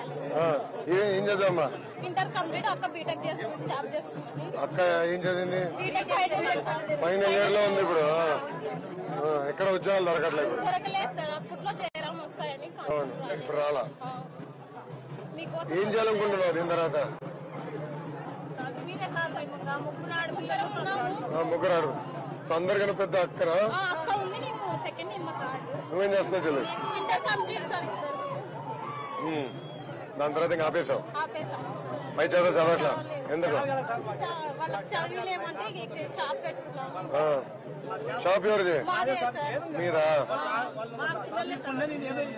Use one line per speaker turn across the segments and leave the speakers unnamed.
ఆ, ఏ- ఏం చదివమ్మా
ఇంటర్ కంప్లీట్ అక్క బీటెక్ చేస్తుంది జాబ్ చేస్తుంది
అక్క ఏం చదివింది
బీటెక్ ఫైనల్
ఫైనల్ ఇయర్ లో ఉంది ఇప్పుడు ఆ. ఆ, ఎక్కడ ఉద్యోగాలు దొరకట్లేదు
దొరకలేదు సార్ అప్పట్లో చేరాం వస్తాయని
అవును ఇప్పుడు రాలా
ఆ. మీకోసం
ఏం చేయాలనుకుంటున్నావు దీని తర్వాత
మీరే కాదు, ఇంకా ముగ్గురు ఆడపిల్లలు ఉన్నాము.
ఆ, ముగ్గురు ఆడు సో అందరికన్నా పెద్ద అక్కరా
ఆ, అక్క ఉంది నీకు సెకండ్ ఇయర్ మా కార్డు
నువ్వేం చేస్తున్నావు చెల్లి
ఇంటర్ కంప్లీట్ సార్ ఇద్దరు
ఉమ్. దాని తర్వాత ఇంకా ఆపేశావు
ఆపేసాం
పై చదువు చదవట్లా ఎందుకు
వాళ్ళకి చదివిలేమంటే ఇక షాప్ పెట్టుకున్నాము
ఆ. షాప్ ఎవరిది
మాదే సార్
మీరా
మా పిల్లలే సార్.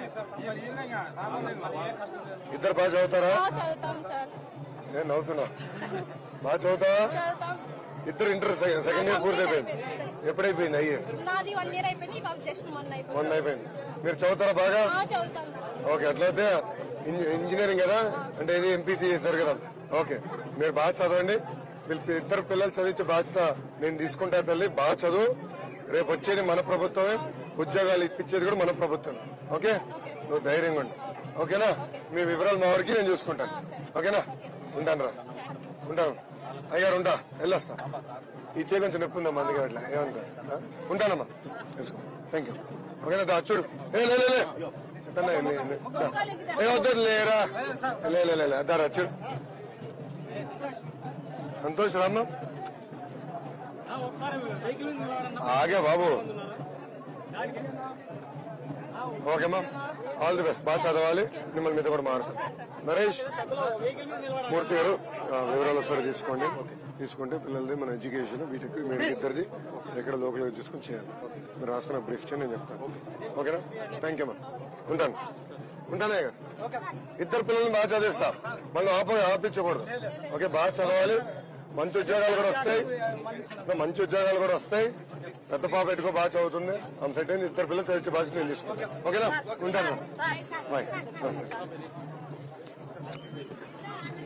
ఇద్దరు బాగా చదువుతారా
ఆ, చదువుతాం సార్
నేను నవ్వుతున్నా బాగా చదువుతావా
చదువుతాం
ఇద్దరు ఇంటర్ సెకండ్ ఇయర్ పూర్తి అయిపోయింది ఎప్పుడైపోయింది అయ్యి
నాది వన్ ఇయర్ అయిపోయింది బాబు జస్ట్ మొన్న అయిపోయింది
మొన్న అయిపోయింది మీరు చదువుతారా బాగా
ఆ, చదువుతాం
ఓకే అట్లయితే ఇంజ- ఇంజనీరింగ్ కదా అంటే ఇది ఎంపీసీ చేశారు కదా ఓకే మీరు బాగా చదవండి వీళ్ళ పి- ఇద్దరు పిల్లలు చదివించే బాధ్యత నేను తీసుకుంటా తల్లి బాగా చదువు రేపు వచ్చేది మన ప్రభుత్వమే ఉద్యోగాలు ఇప్పించేది కూడా మన ప్రభుత్వం ఓకే నువ్వు ధైర్యంగా ఉండు ఓకేనా మీ వివరాలు మా వరకు నేను చూసుకుంటాను ఓకేనా ఉంటాను రా ఉంటాను అయ్యారు ఉంటా వెళ్ళొస్తా ఈ చేయి కొంచెం నొప్పి ఉందమ్మా అందుకే అట్లా ఏమంటా ఆ? ఉంటానమ్మా తీసుకో థ్యాంక్ యూ ఓకేనా దా చూడు ఏ లే లే, లే ఎత్తన్నా, ఏ, లే, లే. దా. ఏ వద్దు లేరా లే లే లే, లే అద్దారా చూడు సంతోష్ రామ్మ ఆగే బాబు ఓకేమ్మా ఆల్ ది బెస్ట్ బాగా చదవాలి మిమ్మల్ని మీద కూడా మారుతాం నరేష్ మూర్తి గారు ఆ, వివరాలు ఒకసారి తీసుకోండి తీసుకుంటే పిల్లలది మన ఎడ్యుకేషన్ వీటికి మీరు ఇద్దరిది ఎక్కడ లోకల్ తీసుకుని చేయాలి మీరు రాసుకున్న బ్రీఫ్ చేయండి నేను చెప్తాను ఓకేనా థ్యాంక్ యూ అమ్మా ఉంటాను ఉంటానే కదా ఇద్దరు పిల్లల్ని బాగా చదివిస్తా మళ్ళీ ఆప ఆపించకూడదు ఓకే బాగా చదవాలి మంచి ఉద్యోగాలు కూడా వస్తాయి ఇంకా మంచి ఉద్యోగాలు కూడా వస్తాయి పెద్ద పాప ఎటుకో బాగా చదువుతుంది ఆమె సెట్ అయింది ఇద్దరు పిల్లలు చదివించే బాధ్యత నేను తీసుకుంటాను ఓకేనా ఉంటాను బాయ్ నమస్తే